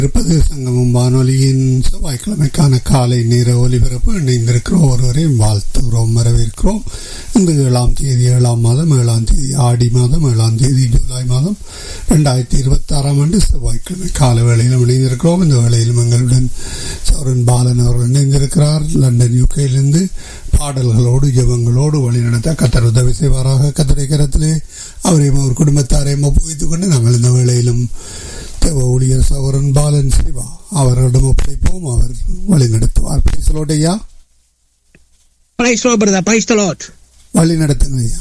இருப்பது சங்கமம் வானொலியின் செவ்வாய்க்கிழமைக்கான காலை நேர ஒலிபரப்பு இணைந்திருக்கிற ஒருவரையும் வாழ்த்துகிறோம் வரவேற்கிறோம் இந்த ஏழாம் தேதி ஏழாம் மாதம் ஏழாம் தேதி ஆடி மாதம் ஏழாம் தேதி ஜூலை மாதம் ரெண்டாயிரத்தி இருபத்தி ஆறாம் ஆண்டு செவ்வாய்க்கிழமை கால வேளையிலும் இணைந்திருக்கிறோம் இந்த வேளையிலும் எங்களுடன் சௌரன் பாலன் அவர்கள் இணைந்திருக்கிறார் லண்டன் யூகேயிலிருந்து பாடல்களோடு ஜெபங்களோடு வழிநடத்த கத்தர் உதவி செய்வாராக கத்தரை கரத்திலே அவரையும் அவர் குடும்பத்தாரையும் ஒப்புவித்துக் கொண்டு நாங்கள் இந்த வேளையிலும் தேவ ஊழியர் சௌரன் பாலன் சிவா அவர்களிடம் ஒப்படைப்போம் அவர் வழிநடத்துவார் பேசலோட ஐயா Praise Lord, brother. Praise the Lord. வழி நடத்துங்க ஐயா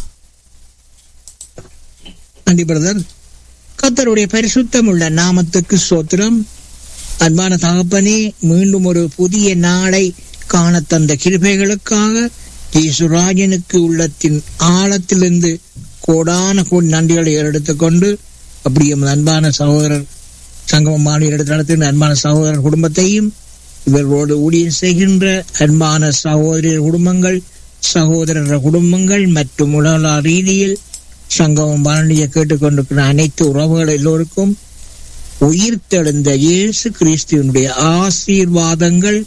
நன்றி பிரதர் கத்தருடைய பரிசுத்தம் உள்ள நாமத்துக்கு சோத்திரம் அன்பான தகப்பனே மீண்டும் ஒரு புதிய நாளை காண தந்த கிருபைகளுக்காக ஈசுராஜனுக்கு உள்ளத்தின் ஆழத்திலிருந்து கோடான கோடி நன்றிகளை எடுத்துக்கொண்டு அப்படியே எமது அன்பான சகோதரர் சங்கமம் மாநில எடுத்து நடத்துகின்ற அன்பான சகோதரர் குடும்பத்தையும் இவர்களோடு ஊழியம் செய்கின்ற அன்பான சகோதரர் குடும்பங்கள் சகோதரர் குடும்பங்கள் மற்றும் உலக ரீதியில் சங்கமம் வானொலியை கேட்டுக்கொண்டிருக்கிற அனைத்து உறவுகள் எல்லோருக்கும் உயிர்த்தெழுந்த இயேசு கிறிஸ்துவனுடைய ஆசீர்வாதங்கள்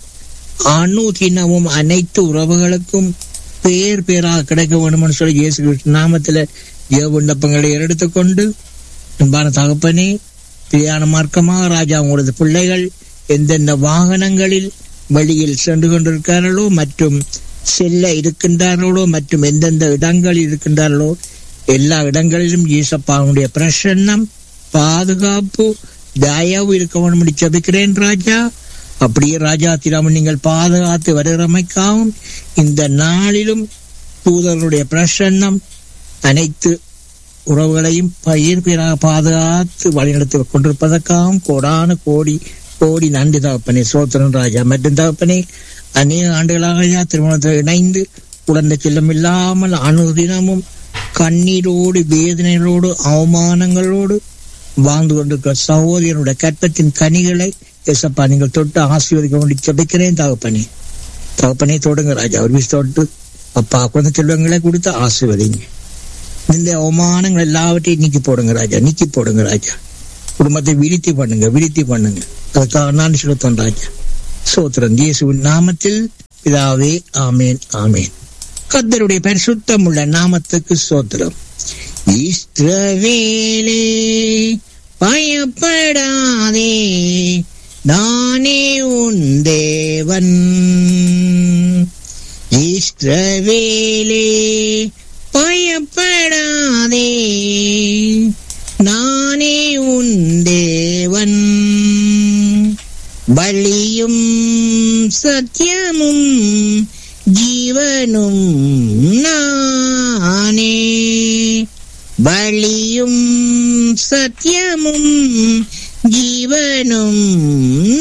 அணுதினமும் அனைத்து உறவுகளுக்கும் பேர் பேராக கிடைக்க வேண்டும்னு சொல்லி இயேசு கிறிஸ்து நாமத்தில் ஜெய விண்ணப்பங்களை எடுத்துக்கொண்டு அன்பான தகப்பனே பிரியான மார்க்கமாக ராஜா உங்களது பிள்ளைகள் எந்தெந்த வாகனங்களில் வழியில் சென்று கொண்டிருக்கிறார்களோ மற்றும் செல்ல இருக்கின்றார்களோ மற்றும் எந்தெந்த இடங்களில் இருக்கின்றார்களோ எல்லா இடங்களிலும் ஈசப்பாவுடைய பிரசன்னம் பாதுகாப்பு தயவு இருக்க வேண்டும் என்று ஜபிக்கிறேன் ராஜா அப்படியே ராஜா திராமன் நீங்கள் பாதுகாத்து வருகிறமைக்காகவும் இந்த நாளிலும் தூதர்களுடைய பிரசன்னம் அனைத்து உறவுகளையும் பயிர் பேராக பாதுகாத்து வழிநடத்தி கொண்டிருப்பதற்காகவும் கோடான கோடி கோடி நன்றி தகப்பனே சோத்திரன் ராஜா மற்றும் தகப்பனே அநேக ஆண்டுகளாக ஐயா திருமணத்தில் இணைந்து குழந்தை செல்லம் இல்லாமல் அனுதினமும் கண்ணீரோடு வேதனைகளோடு அவமானங்களோடு வாழ்ந்து கொண்டிருக்கிற சகோதரனுடைய கற்பத்தின் கனிகளை எசப்பா நீங்கள் தொட்டு ஆசீர்வதிக்க வேண்டி ஜபிக்கிறேன் தகப்பனே தகப்பனே தொடுங்க ராஜா ஒரு விஷயம் தொட்டு அப்பா குழந்தை செல்வங்களை கொடுத்து ஆசீர்வதிங்க இந்த அவமானங்கள் எல்லாவற்றையும் நீக்கி போடுங்க ராஜா நீக்கி போடுங்க ராஜா குடும்பத்தை விருத்தி பண்ணுங்க விருத்தி பண்ணுங்க அதுக்காக நான் செலுத்தோம் ராஜா சோத்திரம் இயேசுவின் நாமத்தில் பிதாவே ஆமேன் ஆமேன் கத்தருடைய பரிசுத்தம் உள்ள நாமத்துக்கு சோத்திரம் இஸ்ரவேலே பயப்படாதே நானே உன் தேவன் இஸ்ரவேலே பயப்படாதே நானே உன் தேவன் வழியும் சத்தியமும் ஜீவனும் நானே வழியும் சத்தியமும் ஜீவனும்